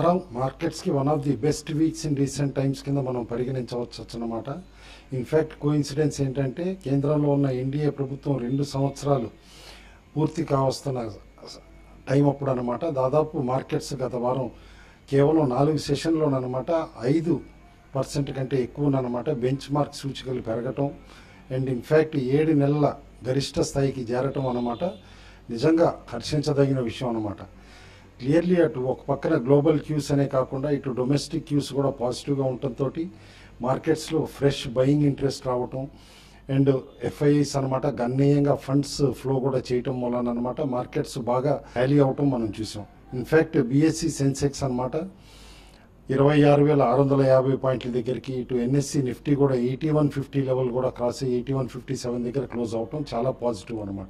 overall మార్కెట్స్కి one of the best weeks in recent times కింద మనం పరిగణించవచ్చు అన్నమాట ఇన్ఫ్యాక్ట్ కోఇన్సిడెన్స్ ఏంటంటే కేంద్రంలో ఉన్న ఎన్డీఏ ప్రభుత్వం రెండు సంవత్సరాలు పూర్తి కావస్తున్న టైం అప్పుడు అనమాట దాదాపు మార్కెట్స్ గత వారం కేవలం నాలుగు సెషన్లోనమాట ఐదు పర్సెంట్ కంటే ఎక్కువనమాట బెంచ్ మార్క్ సూచికలు పెరగటం అండ్ ఇన్ఫ్యాక్ట్ ఏడు నెలల గరిష్ట స్థాయికి చేరటం అనమాట నిజంగా హర్షించదగిన విషయం అనమాట క్లియర్లీ అటు ఒక పక్కన గ్లోబల్ క్యూస్ అనే కాకుండా ఇటు డొమెస్టిక్ క్యూస్ కూడా పాజిటివ్గా ఉండటంతో మార్కెట్స్లో ఫ్రెష్ బయింగ్ ఇంట్రెస్ట్ రావటం అండ్ ఎఫ్ఐఐస్ అనమాట గణనీయంగా ఫండ్స్ ఫ్లో కూడా చేయటం వలన అనమాట మార్కెట్స్ బాగా ర్యాలీ అవటం మనం చూసాం ఇన్ఫ్యాక్ట్ బిఎస్సి సెన్సెక్స్ అనమాట ఇరవై ఆరు వేల ఆరు వందల యాభై పాయింట్ల దగ్గరికి ఇటు ఎన్ఎస్సి నిఫ్టీ కూడా ఎయిటీ వన్ ఫిఫ్టీ లెవెల్ కూడా క్రాస్ అయ్యి ఎయిటీ వన్ ఫిఫ్టీ సెవెన్ దగ్గర క్లోజ్ అవటం చాలా పాజిటివ్ అనమాట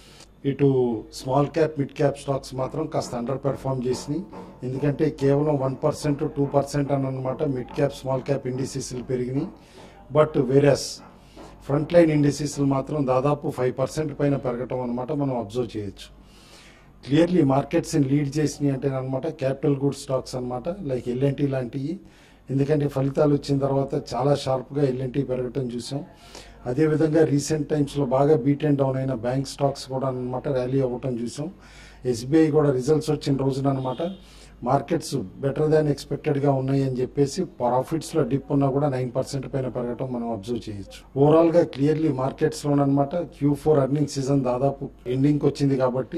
ఇటు small cap mid cap stocks మాత్రం కాస్త అండర్ పెర్ఫామ్ చేసినాయి ఎందుకంటే కేవలం వన్ పర్సెంట్ టూ పర్సెంట్ అని అనమాట మిడ్ క్యాప్ స్మాల్ క్యాప్ ఇండిసీస్లు పెరిగినాయి బట్ వేరస్ ఫ్రంట్ లైన్ ఇండిసీస్లు మాత్రం దాదాపు ఫైవ్ పర్సెంట్ పైన పెరగటం అనమాట మనం అబ్జర్వ్ చేయొచ్చు క్లియర్లీ మార్కెట్స్ని లీడ్ చేసినాయి అంటే అనమాట క్యాపిటల్ గుడ్ స్టాక్స్ అనమాట లైక్ ఎల్ఎన్టీ లాంటివి ఎందుకంటే ఫలితాలు వచ్చిన తర్వాత చాలా షార్ప్గా ఎల్ఎన్టీ పెరగటం చూసాం అదేవిధంగా రీసెంట్ టైమ్స్లో బాగా బీట్ అండ్ డౌన్ అయిన బ్యాంక్ స్టాక్స్ కూడా అనమాట ర్యాలీ అవ్వటం చూసాం ఎస్బీఐ కూడా రిజల్ట్స్ వచ్చిన రోజున అనమాట మార్కెట్స్ బెటర్ దాన్ ఎక్స్పెక్టెడ్గా ఉన్నాయి అని చెప్పేసి ప్రాఫిట్స్లో డిప్ ఉన్నా కూడా నైన్ పర్సెంట్ పైన పెరగటం మనం అబ్జర్వ్ చేయొచ్చు ఓవరాల్గా క్లియర్లీ మార్కెట్స్లోనమాట క్యూ ఫోర్ అర్నింగ్ సీజన్ దాదాపు ఎండింగ్కి వచ్చింది కాబట్టి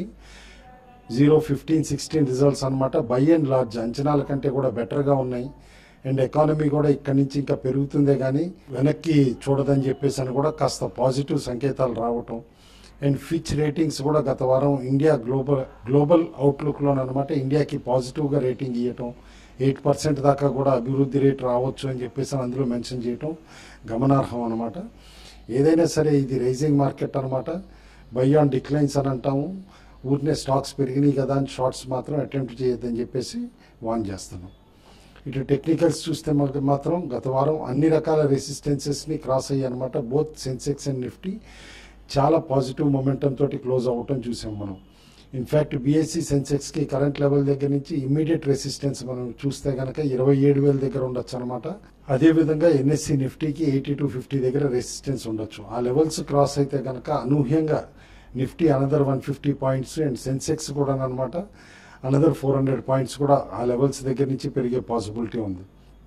జీరో ఫిఫ్టీన్ సిక్స్టీన్ రిజల్ట్స్ అనమాట బై అండ్ లార్జ్ అంచనాల కంటే కూడా బెటర్గా ఉన్నాయి అండ్ ఎకానమీ కూడా ఇక్కడి నుంచి ఇంకా పెరుగుతుందే కానీ వెనక్కి చూడదని చెప్పేసి అని కూడా కాస్త పాజిటివ్ సంకేతాలు రావటం అండ్ ఫిచ్ రేటింగ్స్ కూడా గత వారం ఇండియా గ్లోబల్ గ్లోబల్ అవుట్లుక్లోనమాట ఇండియాకి పాజిటివ్గా రేటింగ్ ఇవ్వటం ఎయిట్ పర్సెంట్ దాకా కూడా అభివృద్ధి రేట్ రావచ్చు అని చెప్పేసి అందులో మెన్షన్ చేయటం గమనార్హం అనమాట ఏదైనా సరే ఇది రైజింగ్ మార్కెట్ అనమాట బై ఆన్ డిక్లైన్స్ అని అంటాము ఊరినే స్టాక్స్ పెరిగినాయి కదా అని షార్ట్స్ మాత్రం అటెంప్ట్ చేయొద్దని చెప్పేసి వాన్ చేస్తున్నాం ఇటు టెక్నికల్స్ చూస్తే మనకి మాత్రం గత వారం అన్ని రకాల రెసిస్టెన్సెస్ని క్రాస్ అయ్యాయి అనమాట బోత్ సెన్సెక్స్ అండ్ నిఫ్టీ చాలా పాజిటివ్ మొమెంటం తోటి క్లోజ్ అవ్వటం చూసాం మనం ఇన్ఫ్యాక్ట్ బీఎస్సీ సెన్సెక్స్కి కరెంట్ లెవెల్ దగ్గర నుంచి ఇమీడియట్ రెసిస్టెన్స్ మనం చూస్తే కనుక ఇరవై ఏడు వేల దగ్గర ఉండొచ్చు అనమాట అదేవిధంగా ఎన్ఎస్సి నిఫ్టీకి ఎయిటీ టు ఫిఫ్టీ దగ్గర రెసిస్టెన్స్ ఉండొచ్చు ఆ లెవెల్స్ క్రాస్ అయితే కనుక అనూహ్యంగా Nifty another one fifty points and Sensex కూడా అనమాట అనదర్ ఫోర్ హండ్రెడ్ పాయింట్స్ కూడా ఆ లెవెల్స్ దగ్గర నుంచి పెరిగే పాసిబిలిటీ ఉంది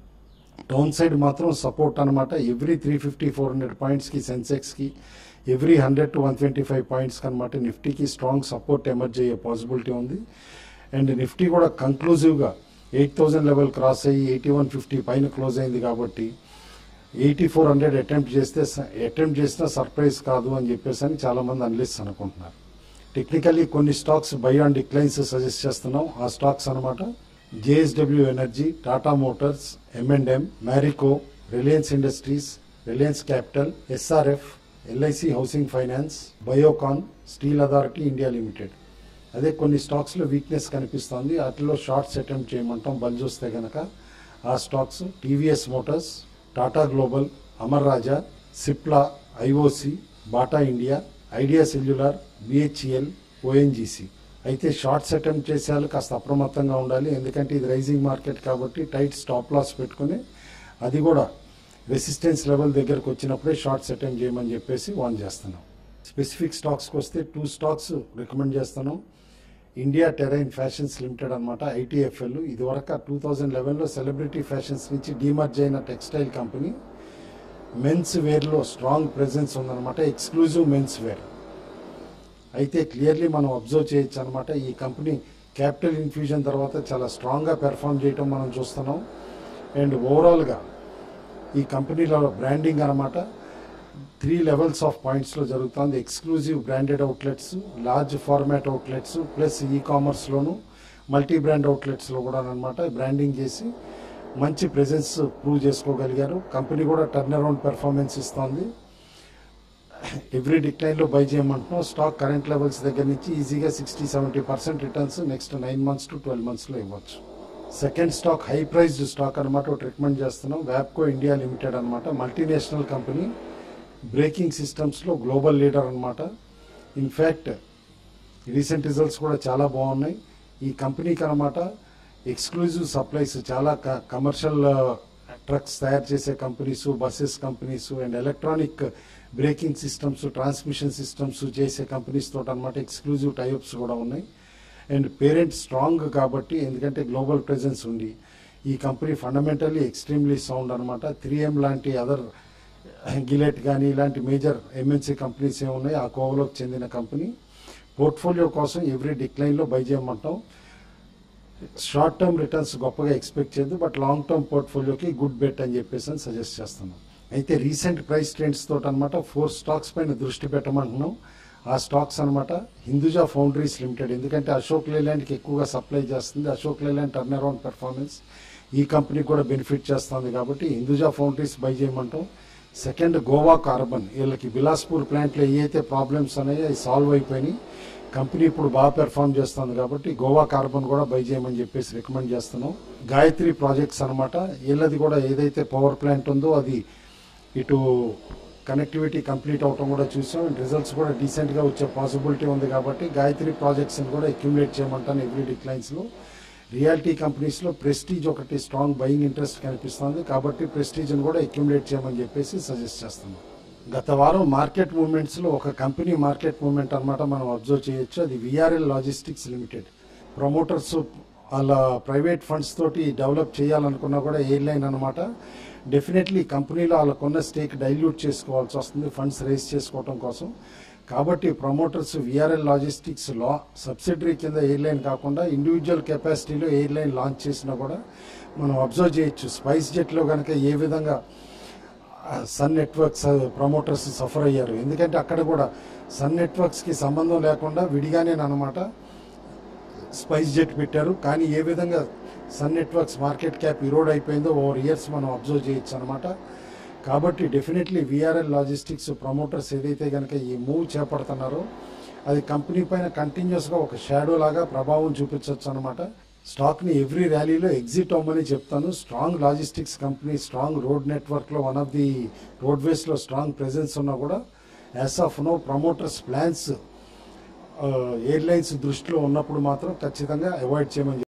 డౌన్ సైడ్ మాత్రం సపోర్ట్ అనమాట every three fifty four hundred పాయింట్స్కి సెన్సెక్స్కి every hundred to one twenty five పాయింట్స్కి అనమాట నిఫ్టీకి స్ట్రాంగ్ సపోర్ట్ ఎమర్జ్ అయ్యే పాసిబిలిటీ ఉంది అండ్ నిఫ్టీ కూడా కంక్లూజివ్గా ఎయిట్ థౌజండ్ లెవెల్ క్రాస్ అయ్యి ఎయిటీ వన్ ఫిఫ్టీ పైన క్లోజ్ అయింది కాబట్టి ఎయిటీ ఫోర్ హండ్రెడ్ అటెంప్ట్ చేస్తే అటెంప్ట్ చేసినా సర్ప్రైజ్ కాదు అని చెప్పేసి అని చాలామంది అనలిస్ట్ అనుకుంటున్నారు టెక్నికల్లీ కొన్ని stocks buy on declines suggest చేస్తున్నాం ఆ స్టాక్స్ అనమాట JSW Energy Tata Motors M and M Marico Reliance Industries Reliance Capital SRF LIC Housing Finance Biocon Steel Authority India Limited అదే కొన్ని స్టాక్స్లో వీక్నెస్ కనిపిస్తోంది వాటిలో షార్ట్స్ అటెంప్ట్ చేయమంటాం బల్ చూస్తే కనుక ఆ stocks TVS Motors Tata Global Amar Raja Cipla IOC Bata India Idea Cellular BHEL ONGC అయితే షార్ట్స్ అటెంప్ట్ చేసే వాళ్ళు కాస్త అప్రమత్తంగా ఉండాలి ఎందుకంటే ఇది రైజింగ్ మార్కెట్ కాబట్టి టైట్ స్టాప్ లాస్ పెట్టుకుని అది కూడా రెసిస్టెన్స్ లెవెల్ దగ్గరకు వచ్చినప్పుడే షార్ట్స్ అటెంప్ట్ చేయమని చెప్పేసి వాన్ చేస్తున్నాం స్పెసిఫిక్ స్టాక్స్కి వస్తే టూ స్టాక్స్ రికమెండ్ చేస్తున్నాం ఇండియా టెరైన్ ఫ్యాషన్స్ లిమిటెడ్ అనమాట ఐటీఎఫ్ఎల్ ఇదివరకు టూ థౌజండ్ లెవెన్లో సెలబ్రిటీ ఫ్యాషన్స్ నుంచి డీమర్జ్ అయిన టెక్స్టైల్ కంపెనీ మెన్స్ వేర్లో స్ట్రాంగ్ ప్రెజెన్స్ ఉందన్నమాట ఎక్స్క్లూజివ్ మెన్స్ వేర్ అయితే క్లియర్లీ మనం అబ్జర్వ్ చేయొచ్చు అనమాట ఈ కంపెనీ క్యాపిటల్ ఇన్ఫ్యూజన్ తర్వాత చాలా స్ట్రాంగ్గా పెర్ఫామ్ చేయటం మనం చూస్తున్నాం అండ్ ఓవరాల్గా ఈ కంపెనీలో బ్రాండింగ్ అనమాట త్రీ లెవెల్స్ ఆఫ్ పాయింట్స్లో జరుగుతుంది exclusive branded outlets large format outlets plus E కామర్స్లోను మల్టీ బ్రాండ్ అవుట్లెట్స్లో కూడా అనమాట బ్రాండింగ్ చేసి మంచి ప్రెజెన్స్ ప్రూవ్ చేసుకోగలిగారు కంపెనీ కూడా టర్న్ అరౌండ్ పెర్ఫార్మెన్స్ ఇస్తోంది ఎవ్రీ డిక్లైన్లో బై చేయమంటున్నాం స్టాక్ కరెంట్ లెవెల్స్ దగ్గర నుంచి ఈజీగా sixty seventy percent returns next nine months to twelve మంత్స్లో ఇవ్వచ్చు second stock high priced stock అనమాట ఒకటి రికమెండ్ చేస్తున్నాం వ్యాప్కో ఇండియా లిమిటెడ్ అనమాట మల్టీనేషనల్ కంపెనీ బ్రేకింగ్ సిస్టమ్స్లో గ్లోబల్ లీడర్ అనమాట ఇన్ఫ్యాక్ట్ రీసెంట్ రిజల్ట్స్ కూడా చాలా బాగున్నాయి ఈ కంపెనీకి అనమాట ఎక్స్క్లూజివ్ సప్లైస్ చాలా కమర్షియల్ ట్రక్స్ తయారు చేసే companies buses companies and electronic braking systems transmission systems చేసే కంపెనీస్ తోటి అనమాట ఎక్స్క్లూజివ్ టైప్స్ కూడా ఉన్నాయి అండ్ పేరెంట్ స్ట్రాంగ్ కాబట్టి ఎందుకంటే గ్లోబల్ ప్రెజెన్స్ ఉంది ఈ కంపెనీ ఫండమెంటల్లీ ఎక్స్ట్రీమ్లీ సౌండ్ అనమాట త్రీ ఎం లాంటి అదర్ గిలెట్ కానీ ఇలాంటి మేజర్ ఎంఎన్సీ కంపెనీస్ ఏమున్నాయి ఆ కోవలోకి చెందిన కంపెనీ పోర్ట్ఫోలియో కోసం ఎవ్రీ డిక్లైన్లో బై చేయమంటాం షార్ట్ టర్మ్ రిటర్న్స్ గొప్పగా ఎక్స్పెక్ట్ చేయదు బట్ లాంగ్ టర్మ్ పోర్ట్ఫోలియోకి గుడ్ బెట్ అని చెప్పేసి అని సజెస్ట్ చేస్తున్నాం అయితే రీసెంట్ ప్రైస్ ట్రెండ్స్ తోటి అనమాట ఫోర్ స్టాక్స్ పైన దృష్టి పెట్టమంటున్నాం ఆ స్టాక్స్ అనమాట హిందూజా ఫౌండరీస్ లిమిటెడ్ ఎందుకంటే అశోక్ లేలాండ్కి ఎక్కువగా సప్లై చేస్తుంది Ashok Leyland turn around performance ఈ కంపెనీ కూడా బెనిఫిట్ చేస్తుంది కాబట్టి హిందూజా ఫౌండరీస్ బై చేయమంటాం సెకండ్ గోవా కార్బన్ వీళ్ళకి బిలాస్పూర్ ప్లాంట్లో ఏ అయితే ప్రాబ్లమ్స్ ఉన్నాయో అవి సాల్వ్ అయిపోయినాయి కంపెనీ ఇప్పుడు బాగా పెర్ఫామ్ చేస్తుంది కాబట్టి గోవా కార్బన్ కూడా బై చేయమని చెప్పేసి రికమెండ్ చేస్తున్నాం గాయత్రి ప్రాజెక్ట్స్ అనమాట వీళ్ళది కూడా ఏదైతే పవర్ ప్లాంట్ ఉందో అది ఇటు కనెక్టివిటీ కంప్లీట్ అవటం కూడా చూసాం అండ్ రిజల్ట్స్ కూడా డీసెంట్గా వచ్చే పాసిబిలిటీ ఉంది కాబట్టి గాయత్రి ప్రాజెక్ట్స్ని కూడా అక్యుములేట్ చేయమంటాను ఎవ్రీ డిక్లైన్స్లో రియాలిటీ కంపెనీస్లో ప్రెస్టీజ్ ఒకటి స్ట్రాంగ్ బయింగ్ ఇంట్రెస్ట్ కనిపిస్తుంది కాబట్టి ప్రెస్టీజ్ని కూడా అక్యుములేట్ చేయమని చెప్పేసి సజెస్ట్ చేస్తున్నాం గత వారం మార్కెట్ మూవ్మెంట్స్లో ఒక కంపెనీ మార్కెట్ మూవ్మెంట్ అన్నమాట మనం అబ్జర్వ్ చేయొచ్చు అది విఆర్ఎల్ లాజిస్టిక్స్ లిమిటెడ్ ప్రమోటర్స్ వాళ్ళ ప్రైవేట్ ఫండ్స్ తోటి డెవలప్ చేయాలనుకున్నా కూడా ఎయిర్లైన్ అనమాట డెఫినెట్లీ కంపెనీలో వాళ్ళకున్న స్టేక్ డైల్యూట్ చేసుకోవాల్సి వస్తుంది ఫండ్స్ రేస్ చేసుకోవడం కోసం కాబట్టి ప్రమోటర్స్ విఆర్ఎల్ లాజిస్టిక్స్ లా సబ్సిడరీ కింద ఎయిర్లైన్ కాకుండా ఇండివిజువల్ కెపాసిటీలో ఎయిర్లైన్ లాంచ్ చేసినా కూడా మనం అబ్జర్వ్ చేయొచ్చు స్పైస్ జెట్లో కనుక ఏ విధంగా సన్ నెట్వర్క్స్ ప్రమోటర్స్ సఫర్ అయ్యారు ఎందుకంటే అక్కడ కూడా సన్ నెట్వర్క్స్కి సంబంధం లేకుండా విడిగానే అనమాట స్పైస్ జెట్ పెట్టారు కానీ ఏ విధంగా Sun Networks market cap erode అయిపోయిందో ఓవర్ ఇయర్స్ మనం అబ్జర్వ్ చేయొచ్చు అనమాట కాబట్టి డెఫినెట్లీ విఆర్ఎల్ లాజిస్టిక్స్ ప్రమోటర్స్ ఏదైతే కనుక ఈ మూవ్ చేపడుతున్నారో అది కంపెనీ పైన కంటిన్యూస్గా ఒక షాడో లాగా ప్రభావం చూపించవచ్చు అనమాట స్టాక్ని ఎవ్రీ ర్యాలీలో ఎగ్జిట్ అవ్వమని చెప్తాను strong logistics company strong road నెట్వర్క్లో వన్ ఆఫ్ ది రోడ్వేస్లో స్ట్రాంగ్ ప్రెజెన్స్ ఉన్నా కూడా as of now promoters plans airlines దృష్టిలో ఉన్నప్పుడు మాత్రం ఖచ్చితంగా అవాయిడ్ చేయమని